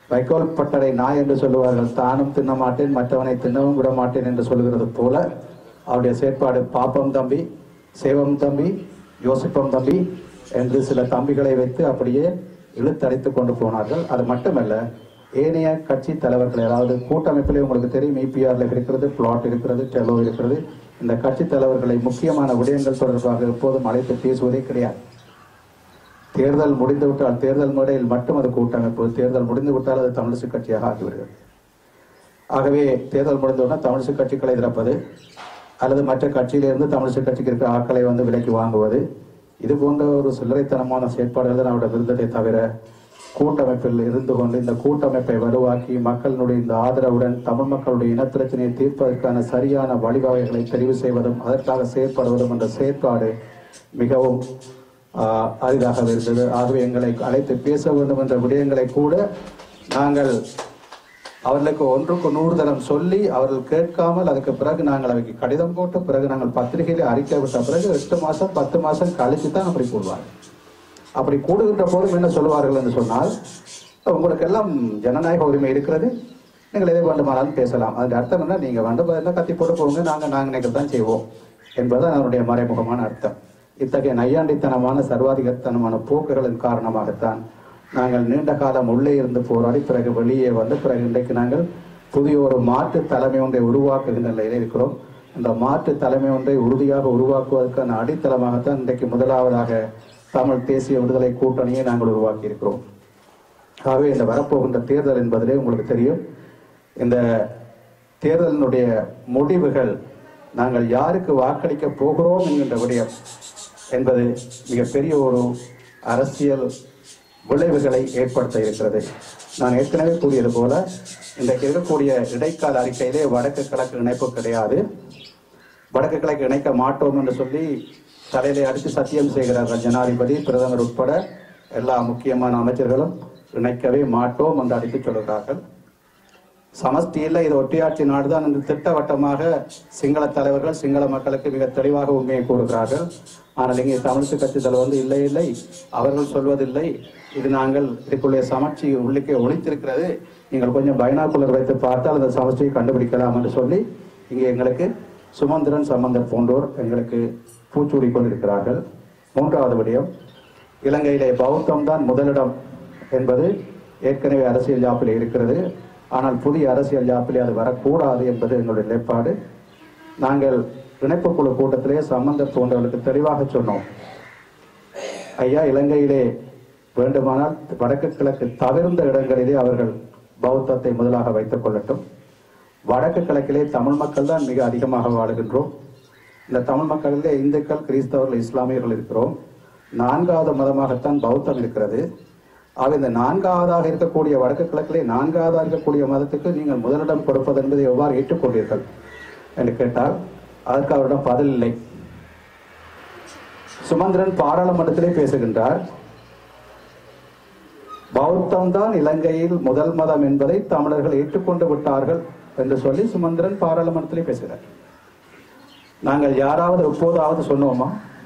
வைக்கோல் பட்டறை நாய் என்று சொல்லுவார்கள் தானும் தின்ன மாட்டேன் மற்றவனை தின்னவும் விட மாட்டேன் என்று சொல்லுகிறது போல அவருடைய செயற்பாடு பாப்பம் தம்பி சேவம் தம்பி யோசிப்பம் தம்பி என்று சில தம்பிகளை வைத்து அப்படியே இழுத்தடைத்து கொண்டு போனார்கள் அது மட்டுமல்ல ஏனைய கட்சி தலைவர்கள் அதாவது கூட்டமைப்பிலே உங்களுக்கு தெரியும் இபிஆர்ல இருக்கிறது பிளாட் இருக்கிறது டெலோ இருக்கிறது இந்த கட்சி தலைவர்களை முக்கியமான விடயங்கள் தொடர்பாக எப்போதும் அழைத்து பேசுவதே கிடையாது தேர்தல் முடிந்துவிட்டால் தேர்தல் மேடையில் மட்டும் அது கூட்டமைப்பு தேர்தல் முடிந்து விட்டால் அது தமிழிசை கட்சியாக ஆகிவிடுகிறது ஆகவே தேர்தல் முடிந்தவுடன் தமிழிசை கட்சிகளை திறப்பது அல்லது மற்ற கட்சியிலிருந்து தமிழிசை கட்சிக்கு இருக்கிற ஆட்களை வந்து விலைக்கு வாங்குவது இது போன்ற ஒரு சில்லறைத்தனமான செயற்பாடுகள் தான் அவருடைய விருந்ததை தவிர கூட்டமைப்பில் இருந்து கொண்டு இந்த கூட்டமைப்பை வலுவாக்கி மக்களுடைய இந்த ஆதரவுடன் தமிழ் மக்களுடைய இனப்பிரச்சனையை தீர்ப்பதற்கான சரியான வழிவகைகளை தெரிவு செய்வதும் அதற்காக செயற்படுவதும் என்ற செயற்பாடு மிகவும் ஆஹ், அரிதாக இருந்தது ஆகவே எங்களை அழைத்து பேச வேண்டும் என்ற விடயங்களை கூட நாங்கள் அவர்களுக்கு ஒன்றுக்கு நூறு தரம் சொல்லி அவர்கள் கேட்காமல் அதுக்கு பிறகு நாங்கள் அவைக்கு கடிதம் போட்டு பிறகு நாங்கள் பத்திரிகையில அறிக்கை விட்ட பிறகு எட்டு மாசம் பத்து மாசம் கழிச்சு தான் அப்படி கூடுவார் அப்படி கூடுகின்ற போதும் என்ன சொல்லுவார்கள் என்று சொன்னால் உங்களுக்கு எல்லாம் ஜனநாயக உரிமை இருக்கிறது நீங்கள் எதை வேண்டுமானாலும் பேசலாம் அதன் அர்த்தம் என்ன நீங்க வேண்டும் என்ன கத்தி போட்டு போங்க நாங்க நாங்க நினைக்கிறது தான் செய்வோம் என்பதுதான் அதனுடைய மறைமுகமான அர்த்தம் இத்தகைய நையாண்டித்தனமான சர்வாதிகாரத்தனமான போக்குகளின் காரணமாகத்தான் நாங்கள் நீண்ட காலம் உள்ளே இருந்து போராடி பிறகு வெளியே வந்து பிறகு இன்றைக்கு நாங்கள் புதிய ஒரு மாற்று தலைமை ஒன்றை உருவாக்குகின்ற நிலையில் இருக்கிறோம் அந்த மாற்று தலைமை ஒன்றை உறுதியாக உருவாக்குவதற்கான அடித்தளமாகத்தான் இன்றைக்கு முதலாவதாக தமிழ் தேசிய விடுதலை கூட்டணியை நாங்கள் உருவாக்கி இருக்கிறோம் ஆகவே இந்த வரப்போகின்ற தேர்தல் என்பதிலே உங்களுக்கு தெரியும் இந்த தேர்தலினுடைய முடிவுகள் நாங்கள் யாருக்கு வாக்களிக்க போகிறோம் என்கின்ற விடயம் என்பது மிகப்பெரிய ஒரு அரசியல் விளைவுகளை ஏற்படுத்த இருக்கிறது நான் ஏற்கனவே கூறியது போல இன்றைக்கு இருக்கக்கூடிய இடைக்கால அறிக்கையிலே வடக்கு கிழக்கு இணைப்பு கிடையாது வடக்கு கிழக்கு இணைக்க மாட்டோம் என்று சொல்லி தலையிலே அடித்து சத்தியம் செய்கிறார்கள் ஜனாதிபதி பிரதமர் உட்பட எல்லா முக்கியமான அமைச்சர்களும் இணைக்கவே மாட்டோம் என்று அடித்து சொல்கிறார்கள் சமஷ்டியில் இது ஒட்டியாட்சி நாடுதான் என்று திட்டவட்டமாக சிங்கள தலைவர்கள் சிங்கள மக்களுக்கு மிக தெளிவாக உண்மையை கூறுகிறார்கள் ஆனால் இங்கே தமிழ்த்து கட்சி தலைவர் வந்து இல்லை இல்லை அவர்கள் சொல்வதில்லை இது நாங்கள் இதுக்குள்ளே சமர்ச்சி உள்ளுக்கே ஒழித்திருக்கிறது நீங்கள் கொஞ்சம் பைனாக்குலர் வைத்து பார்த்தால் அந்த சமர்ச்சியை கண்டுபிடிக்கலாம் என்று சொல்லி இங்கே எங்களுக்கு சுமந்திரன் சம்பந்தர் போன்றோர் எங்களுக்கு பூச்சூடி கொண்டிருக்கிறார்கள் மூன்றாவது விடயம் இலங்கையிலே பௌத்தம் தான் முதலிடம் என்பது ஏற்கனவே அரசியல் யாப்பில் இருக்கிறது ஆனால் புதிய அரசியல் யாப்பிலே அது வரக்கூடாது என்பது எங்களுடைய நிலைப்பாடு நாங்கள் இணைப்பு குழு கூட்டத்திலே சம்பந்தர் போன்றவர்களுக்கு தெளிவாக சொன்னோம் ஐயா இலங்கையிலே வேண்டுமானால் வடக்கு கிழக்கு தவிர்ந்த இடங்களிலே அவர்கள் பௌத்தத்தை முதலாக வைத்துக் கொள்ளட்டும் வடக்கு கிழக்கிலே தமிழ் மக்கள் தான் மிக அதிகமாக வாழுகின்றோம் இந்த தமிழ் மக்களிலே இந்துக்கள் கிறிஸ்தவர்கள் இஸ்லாமியர்கள் இருக்கிறோம் நான்காவது மதமாகத்தான் பௌத்தம் இருக்கிறது ஆக இந்த நான்காவதாக இருக்கக்கூடிய வடக்கு கிழக்கிலே நான்காவதாக இருக்கக்கூடிய மதத்துக்கு நீங்கள் முதலிடம் கொடுப்பது என்பதை எவ்வாறு ஏற்றுக்கொண்டீர்கள் என்று கேட்டால் அதற்கு அவரிடம் பதில் இல்லை சுமந்திரன் பாராளுமன்றத்திலே பேசுகின்றார் பௌத்தம் தான் இலங்கையில் முதல் மதம் என்பதை தமிழர்கள் ஏற்றுக்கொண்டு விட்டார்கள் என்று சொல்லி சுமந்திரன் பாராளுமன்றத்திலே பேசுகிறார் நாங்கள் யாராவது எப்போதாவது சொன்னோமா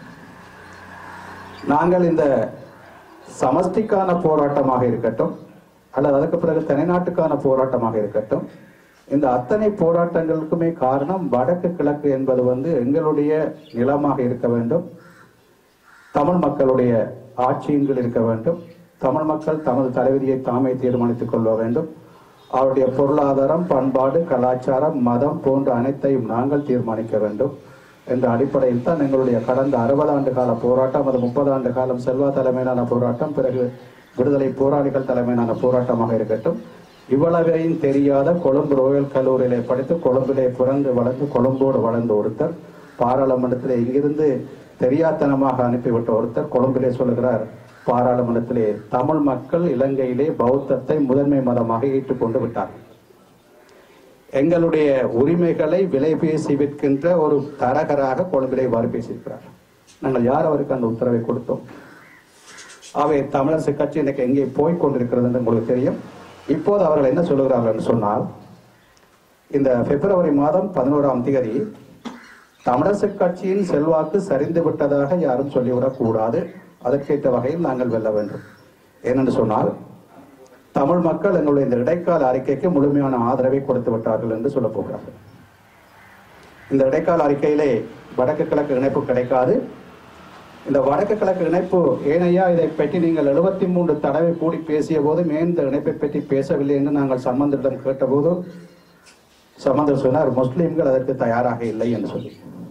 நாங்கள் இந்த சமஷ்டிக்கான போராட்டமாக இருக்கட்டும் அல்லது அதுக்கு பிறகு தனிநாட்டுக்கான போராட்டமாக இருக்கட்டும் இந்த அத்தனை போராட்டங்களுக்குமே காரணம் வடக்கு கிழக்கு என்பது வந்து எங்களுடைய நிலமாக இருக்க வேண்டும் தமிழ் மக்களுடைய ஆட்சியங்கள் இருக்க வேண்டும் தமிழ் மக்கள் தமது தலைவிதியை தாமே தீர்மானித்துக் கொள்ள வேண்டும் அவருடைய பொருளாதாரம் பண்பாடு கலாச்சாரம் மதம் போன்ற அனைத்தையும் நாங்கள் தீர்மானிக்க வேண்டும் என்ற அடிப்படையில் தான் எங்களுடைய கடந்த அறுபது ஆண்டு கால போராட்டம் அது முப்பது ஆண்டு காலம் செல்வா தலைமையிலான போராட்டம் பிறகு விடுதலை போராளிகள் தலைமையிலான போராட்டமாக இருக்கட்டும் இவ்வளவையும் தெரியாத கொழும்பு ரோயல் கல்லூரியிலே படித்து கொழும்பிலே பிறந்து வளர்ந்து கொழும்போடு வளர்ந்த ஒருத்தர் பாராளுமன்றத்திலே இங்கிருந்து தெரியாத்தனமாக அனுப்பிவிட்ட ஒருத்தர் கொழும்பிலே சொல்லுகிறார் பாராளுமன்றத்திலே தமிழ் மக்கள் இலங்கையிலே பௌத்தத்தை முதன்மை மதமாக ஏற்றுக்கொண்டு விட்டார்கள் எங்களுடைய உரிமைகளை விலை பேசி விற்கின்ற ஒரு தரகராக கொழும்பிலே இவ்வாறு பேசியிருக்கிறார் நாங்கள் யார் அவருக்கு அந்த உத்தரவை கொடுத்தோம் அவை தமிழரசு கட்சி இன்னைக்கு எங்கே போய் கொண்டிருக்கிறது என்று உங்களுக்கு தெரியும் இப்போது அவர்கள் என்ன சொல்லுகிறார்கள் என்று சொன்னால் இந்த பிப்ரவரி மாதம் பதினோராம் தேதி தமிழரசு கட்சியின் செல்வாக்கு சரிந்து விட்டதாக யாரும் சொல்லிவிடக் கூடாது அதற்கேற்ற வகையில் நாங்கள் வெல்ல வேண்டும் ஏனென்று சொன்னால் தமிழ் மக்கள் எங்களுடைய இந்த இடைக்கால அறிக்கைக்கு முழுமையான ஆதரவை கொடுத்து விட்டார்கள் என்று சொல்ல போகிறார்கள் இந்த இடைக்கால அறிக்கையிலே வடக்கு கிழக்கு இணைப்பு கிடைக்காது இந்த வடக்கு கிழக்கு இணைப்பு ஏனையா இதை பற்றி நீங்கள் எழுபத்தி மூன்று தடவை கூடி பேசிய போதும் ஏன் இந்த இணைப்பை பற்றி பேசவில்லை என்று நாங்கள் சம்பந்தரிடம் கேட்டபோது சம்பந்தர் சொன்னார் முஸ்லிம்கள் அதற்கு தயாராக இல்லை என்று சொல்லி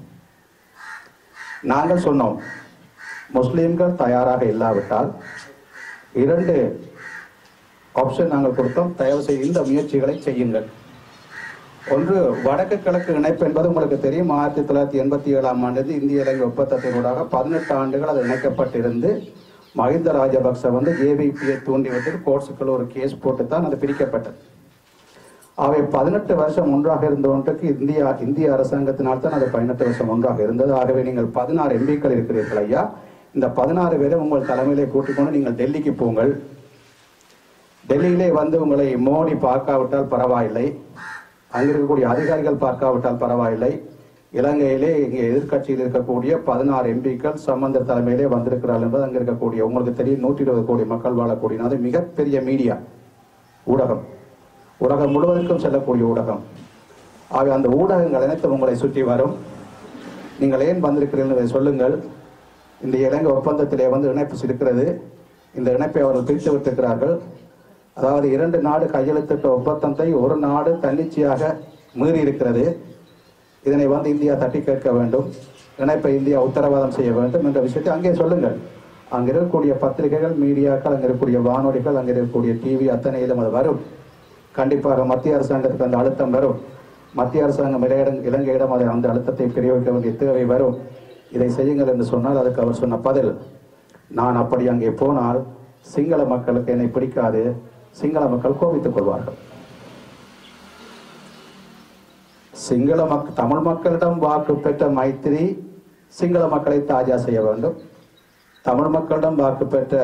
நாங்கள் சொன்னோம் முஸ்லிம்கள் தயாராக இல்லாவிட்டால் இரண்டு ஆப்ஷன் நாங்கள் கொடுத்தோம் தயவு செய்து இந்த முயற்சிகளை செய்யுங்கள் ஒன்று வடக்கு கிழக்கு இணைப்பு என்பது உங்களுக்கு தெரியும் ஆயிரத்தி தொள்ளாயிரத்தி எண்பத்தி ஏழாம் ஆண்டு இந்திய இலங்கை ஒப்பந்தத்தினூடாக பதினெட்டு ஆண்டுகள் அது இணைக்கப்பட்டிருந்து மஹிந்த ராஜபக்ச வந்து ஏவிபியை தூண்டிவிட்டு கோர்ட்ஸுக்குள்ள ஒரு கேஸ் போட்டு தான் அது பிரிக்கப்பட்டது அவை பதினெட்டு வருஷம் ஒன்றாக இருந்த ஒன்றுக்கு இந்தியா இந்திய அரசாங்கத்தினால் தான் அது பதினெட்டு வருஷம் ஒன்றாக இருந்தது ஆகவே நீங்கள் பதினாறு எம்பிக்கள் இருக்கிறீர்கள் ஐயா இந்த பதினாறு பேரை உங்கள் தலைமையிலே கூட்டிக் கொண்டு நீங்கள் டெல்லிக்கு போங்கள் டெல்லியிலே வந்து உங்களை மோடி பார்க்காவிட்டால் பரவாயில்லை அங்க இருக்கக்கூடிய அதிகாரிகள் பார்க்காவிட்டால் பரவாயில்லை இலங்கையிலே இங்கே எதிர்க்கட்சியில் இருக்கக்கூடிய பதினாறு எம்பிக்கள் சம்பந்தர் தலைமையிலே வந்திருக்கிறார்கள் என்பது அங்க இருக்கக்கூடிய உங்களுக்கு தெரியும் நூற்றி இருபது கோடி மக்கள் வாழக்கூடிய அது மிகப்பெரிய மீடியா ஊடகம் உலகம் முழுவதற்கும் செல்லக்கூடிய ஊடகம் ஆக அந்த ஊடகங்கள் அனைத்தும் உங்களை சுற்றி வரும் நீங்கள் ஏன் வந்திருக்கிறீர்கள் என்பதை சொல்லுங்கள் இந்த இலங்கை ஒப்பந்தத்திலே வந்து இணைப்பு இருக்கிறது இந்த இணைப்பை அவர்கள் பிரித்து விட்டிருக்கிறார்கள் அதாவது இரண்டு நாடு கையெழுத்திட்ட ஒப்பந்தத்தை ஒரு நாடு தன்னிச்சையாக மீறி இருக்கிறது இதனை வந்து இந்தியா தட்டி கேட்க வேண்டும் இணைப்பை இந்தியா உத்தரவாதம் செய்ய வேண்டும் என்ற விஷயத்தை அங்கே சொல்லுங்கள் அங்க இருக்கக்கூடிய பத்திரிகைகள் மீடியாக்கள் அங்க இருக்கக்கூடிய வானொலிகள் அங்க இருக்கக்கூடிய டிவி அத்தனையிலும் அது வரும் கண்டிப்பாக மத்திய அரசாங்கத்துக்கு அந்த அழுத்தம் வரும் மத்திய அரசாங்கம் இளையிடம் இலங்கையிடம் அதை அந்த அழுத்தத்தை பிரயோகிக்க வேண்டிய தேவை வரும் இதை செய்யுங்கள் என்று சொன்னால் அதுக்கு அவர் சொன்ன பதில் நான் அப்படி அங்கே போனால் சிங்கள மக்களுக்கு என்னை பிடிக்காது சிங்கள மக்கள் கோபித்துக் கொள்வார்கள் சிங்கள மக் தமிழ் மக்களிடம் வாக்கு பெற்ற மைத்திரி சிங்கள மக்களை தாஜா செய்ய வேண்டும் தமிழ் மக்களிடம் வாக்கு பெற்ற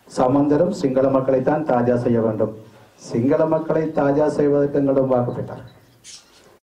சமந்தரும் சிங்கள மக்களைத்தான் தாஜா செய்ய வேண்டும் சிங்கள மக்களை தாஜா செய்வதற்கு எங்களிடம் வாக்கு பெற்றார்